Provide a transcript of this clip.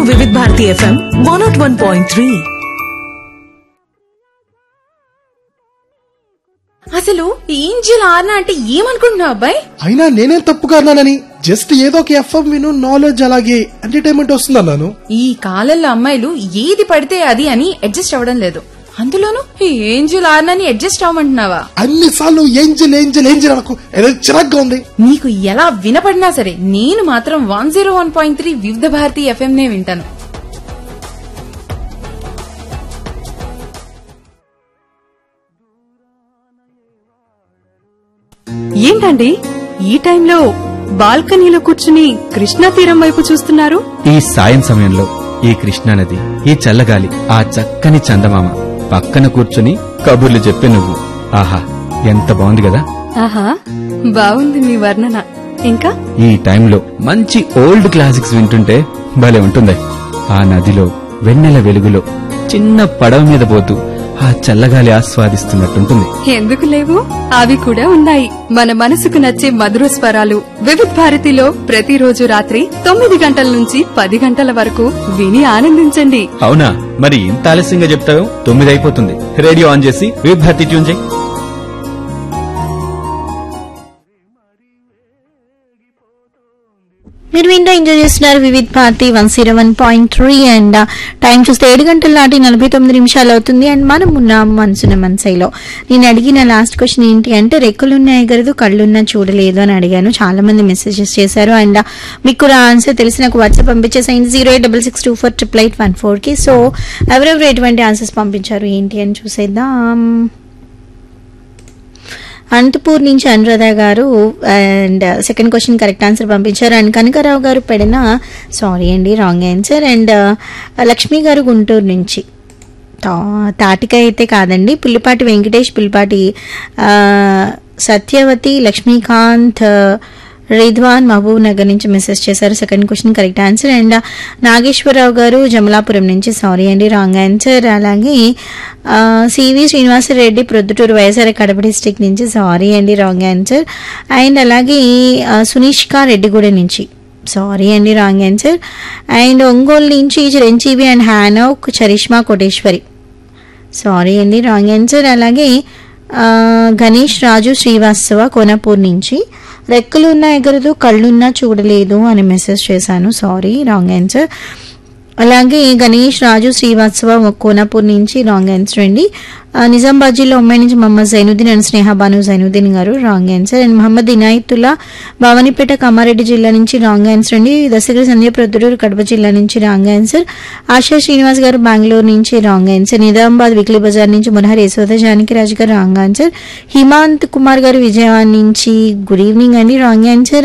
వివిధ Bharati FM one nought one point three అసలు angel ఆర్నా అంటే ఏమనుకుంటున్నావు అబ్బాయి అయినా నేనేం తప్పుగా అన్నానని జస్ట్ ఏదో ఒక ఎఫ్ఎం విను నాలెడ్జ్ అలాగే ఎంటర్టైన్మెంట్ వస్తుంది అన్నాను ఈ కాలంలో అమ్మాయిలు ఏది పడితే అది అని అడ్జస్ట్ అవ్వడం లేదు అందులోనూ ఈ ఏంజిల్ ఆర్నాని అడ్జస్ట్ అవ్వమంటున్నావా అన్ని సార్లు ఏంజల్ ఏంజల్ ఏంజల్ అనకు ఏదో చిరాగ్గా ఉంది నీకు ఎలా వినపడినా సరే నేను మాత్రం one zero one point three Vividh Bharati FM నే వింటాను ఏంటండి ఈ టైంలో బాల్కనీలో కూర్చుని కృష్ణా తీరం వైపు చూస్తున్నారు ఈ సాయం సమయంలో ఈ కృష్ణానది ఈ చల్లగాలి ఆ చక్కని చందమామ పక్కన కూర్చుని కబుర్లు చెప్పే నువ్వు ఆహా ఎంత బాగుంది కదా ఆహా బాగుంది మీ వర్ణన ఇంకా ఈ టైంలో మంచి ఓల్డ్ క్లాసిక్స్ వింటుంటే భలే ఉంటుంది ఆ నదిలో వెన్నెల వెలుగులో చిన్న పడవ మీద పోతూ ఆ చల్లగాలి ఆస్వాదిస్తున్నట్టుంటుంది ఎందుకు లేవు అవి కూడా ఉన్నాయి మన మనసుకు నచ్చే మధుర స్వరాలు వివిధ్ భారతిలో ప్రతిరోజు రాత్రి తొమ్మిది గంటల నుంచి పది గంటల వరకు విని ఆనందించండి అవునా మరి ఇంత ఆలస్యంగా చెప్తావు తొమ్మిది అయిపోతుంది రేడియో ఆన్ చేసి విభ్రతి ట్యూన్ చేయి మీరు వింటూ ఎంజాయ్ చేస్తున్నారు Vividh Bharati one zero one point three and time చూస్తే ఏడు గంటల నాటి నలభై తొమ్మిది నిమిషాలు అవుతుంది అండ్ మనం ఉన్నాం మనసున మనసైలో నేను అడిగిన లాస్ట్ క్వశ్చన్ ఏంటి అంటే రెక్కలున్నా ఎగరదు కళ్ళున్నా చూడలేదు అని అడిగాను చాలా మంది మెసేజెస్ చేశారు అండ్ మీకు కూడా ఆన్సర్ తెలిసి నాకు వాట్సాప్ పంపించేసాయింది zero eight double six two four triple eight one ఫోర్కి సో ఎవరెవరు ఎటువంటి ఆన్సర్స్ పంపించారు ఏంటి అని చూసేద్దాం అనంతపూర్ నుంచి Anuradha garu and second question correct answer పంపించారు అండ్ కనకారావు గారు పెడిన సారీ అండి wrong answer and Lakshmi garu Guntur నుంచి తా- తాటికాయ అయితే కాదండి పుల్లిపాటి వెంకటేష్ పుల్లిపాటి ఆ, సత్యవతి లక్ష్మీకాంత్ రిద్వాన్ మహబూబ్ నగర్ నుంచి మెసేజ్ చేశారు second question correct answer and Nageswararao garu Jamalapuram నుంచి సారీ అండి రాంగ్ ఆన్సర్ అలాగే ఆ, C V Srinivasareddy Proddatur YSR Kadapa district నుంచి సారీ అండి రాంగ్ ఆన్సర్ అండ్ అలాగే ఆ, సునీష్క రెడ్డిగూడ నుంచి సారీ అండి రాంగ్ ఆన్సర్ అండ్ ఒంగోలు నుంచి చిరంజీవి అండ్ హ్యానోక్ చరిష్మా కోటేశ్వరి సారీ అండి రాంగ్ ఆన్సర్ అలాగే ఆ, గణేష్ రాజు శ్రీవాస్తవ కోనపూర్ నుంచి రెక్కలున్నా ఎగరదు కళ్ళున్నా చూడలేదు అని మెసేజ్ చేశాను సారీ రాంగ్ ఆన్సర్ అలాగే గణేష్ రాజు శ్రీవాత్సవ కోనాపూర్ నుంచి రాంగ్ ఆన్సర్ అండి ఆ, నిజామాబాద్ జిల్లా ఉమ్మాయి నుంచి Mohammed Zainuddin and Sneha Banu Zainuddin garu wrong answer and Mohammed Inayatullah Bhavanipeta Kamareddy జిల్లా నుంచి రాంగ్ ఆన్సర్ అండి దశగిరి సంధ్య ప్రొద్దుటూరు కడప జిల్లా నుంచి రాంగ్ ఆన్సర్ ఆశా శ్రీనివాస్ గారు బెంగళూరు నుంచి wrong answer Nizamabad weekly Bazaar నుంచి మునహర్ యశోద జానకి రాజు గారు రాంగ్ ఆన్సర్ హిమాంత్ కుమార్ గారు విజయవాడ నుంచి గుడ్ ఈవినింగ్ అండి రాంగ్ ఆన్సర్